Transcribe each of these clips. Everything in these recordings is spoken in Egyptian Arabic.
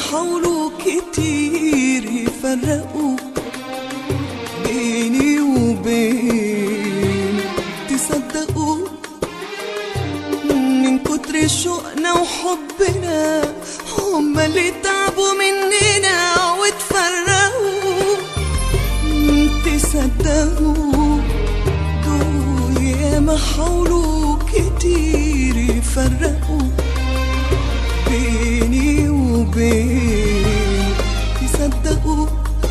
حاولوا كتير يفرقوا بيني وبين تصدقوا من كتر شوقنا وحبنا هما اللي تعبوا مننا وتفرقوا تصدقوا دول ياما حاولوا كتير يفرقوا بيني وبين تصدقوا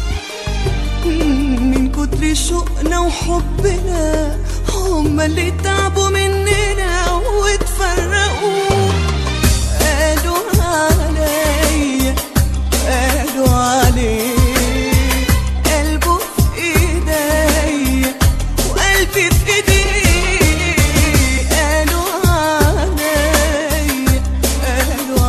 من كتر شوقنا وحبنا هما اللي تعبوا مننا وتفرقوا قالوا عليا قالوا عليه قلبه في ايديا وقلبي في ايديه قالوا عليا قالوا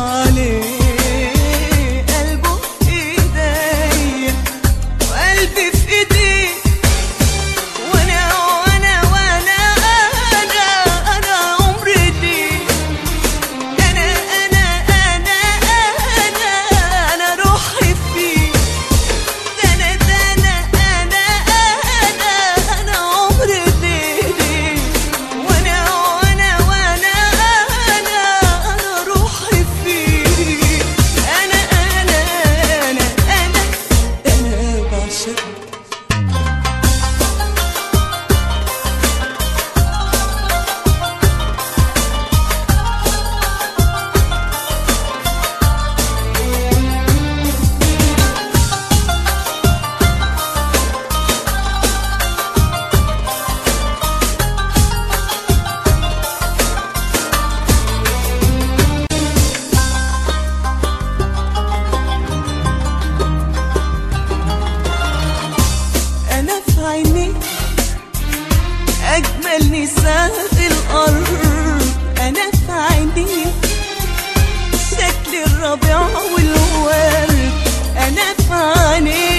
عليه قلبه في ايديا وقلبي في ايديه وانا وانا وانا انا انا عمري ليه انا انا انا انا انا روحي فيه ده انا ده انا انا انا انا عمري ليه ليه وانا وانا وانا انا انا روحي فيه انا انا انا انا انا بعشقك أنا في عينيك أجمل نساء في الأرض أنا في عينيك شكل الربيع والورد أنا في عينيك